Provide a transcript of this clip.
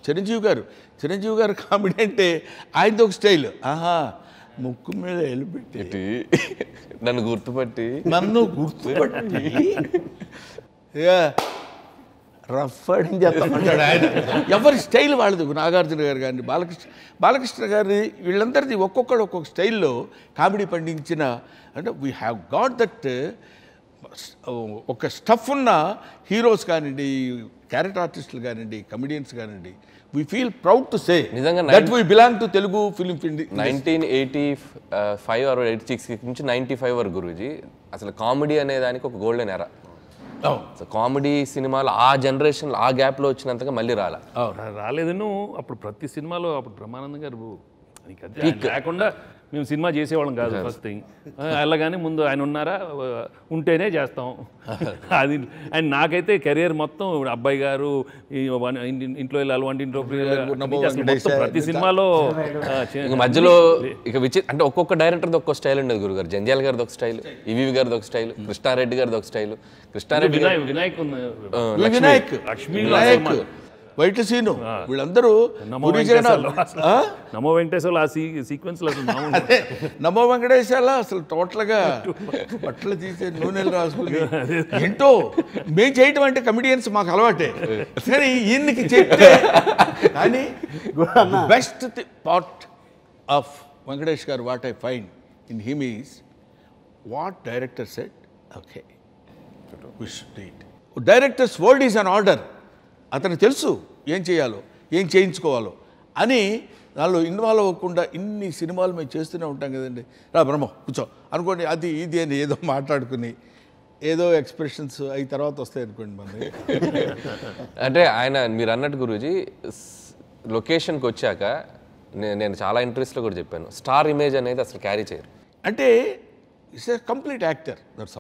చిరంజీవి గారు చిరంజీవి గారు కామెడీ అంటే ఆయనది ఒక స్టైల్ ఆహా ముక్కు మీద ఎలిపెట్టి ఇటు నన్ను గుర్తుపట్టి నన్ను గుర్తుపట్టి ఇక రఫ్ అని చెప్తామంటాడు ఆయన ఎవరి స్టైల్ వాళ్ళది నాగార్జున గారు కానీ బాలకృష్ణ బాలకృష్ణ గారి వీళ్ళందరిది ఒక్కొక్కడు ఒక్కొక్క స్టైల్లో కామెడీ పండించిన అంటే వీ హ్యావ్ గాట్ దట్ ఒక స్టఫ్ ఉన్న హీరోస్ కానివ్వండి క్యారెక్టర్ ఆర్టిస్టులు కానివ్వండి కమెడియన్స్ కానివ్వండి we feel proud to say నిజంగా that we belong to Telugu film nineteen eighty five or eighty six నుంచి నైంటీ ఫైవ్ వరకు గురూజీ అసలు కామెడీ అనే దానికి ఒక గోల్డెన్ ఎరా సో కామెడీ సినిమాలు ఆ జనరేషన్లో ఆ గ్యాప్లో వచ్చినంతగా మళ్ళీ రాలా రా- రాలేదను అప్పుడు ప్రతి సినిమాలో అప్పుడు బ్రహ్మానందం గారు నీకు అది ఆయన లేకుండా మేము సినిమా చేసేవాళ్ళం కాదు ఫస్ట్ థింగ్ వెళ్ళగానే ముందు ఆయన ఉన్నారా ఉంటేనే చేస్తాం అది అండ్ నాకైతే కెరియర్ మొత్తం అబ్బాయి గారు ఈ వన్- ఇంటి- ఇంట్లో వెళ్ళాలి వంటింట్లో ప్రియులు అన్ని అసలు మొత్తం ప్రతి సినిమాలో ఆ, చే- ఇక మధ్యలో ఇక విచి అంటే ఒక్కొక్క డైరెక్టర్ది ఒక్కొక్క స్టైల్ ఉండేది గురుగారు జంజాల్ గారిది ఒక స్టైల్ ఈవీవి గారిది ఒక స్టైల్ కృష్ణారెడ్డి గారిది ఒక స్టైల్ కృష్ణారెడ్డి గారు వినాయక్ వినాయక్ ఉంది. వినాయక్ లక్ష్మీ వినాయక్ వైట్ సీను వీళ్ళందరూ నమో గురి జగన్నాథ్ వెంకటేశ్వర్లు అసలు- ఆ? నమో వెంకటేశ్వర్లు ఆ సీ సీక్వెన్స్లో అసలు మామూలు అదే నమో వెంకటేశాల అసలు టోటల్గా బట్టలు తీసే నూనెలు రాసుకుని ఏంటో మేము చేయటం అంటే కమిడియన్స్ మాకు అలవాటే కానీ ఈయనకి చెప్తే కానీ బెస్ట్ పార్ట్ ఆఫ్ వెంకటేష్ గారు what I find in him is what director set okay directors world is an order అతనికి తెలుసు ఏం చేయాలో ఏం చేయించుకోవాలో అని దానిలో ఇన్వాల్వ్ అవ్వకుండా ఇన్ని సినిమాలు మేము చేస్తూనే ఉంటాం కదండి రా బ్రహ్మ కూర్చో అనుకోండి అది ఇది అని ఏదో మాట్లాడుకుని ఏదో ఎక్స్ప్రెషన్స్ అవి తర్వాత వస్తాయి అనుకోండి మనకి అంటే ఆయన మీరు అన్నట్టు గురూజీ లొకేషన్కి వచ్చాక నే- నేను చాలా ఇంట్రెస్ట్లో కూడా చెప్పాను స్టార్ ఇమేజ్ అనేది అసలు క్యారీ చేయరు అంటే it's a complete actor that's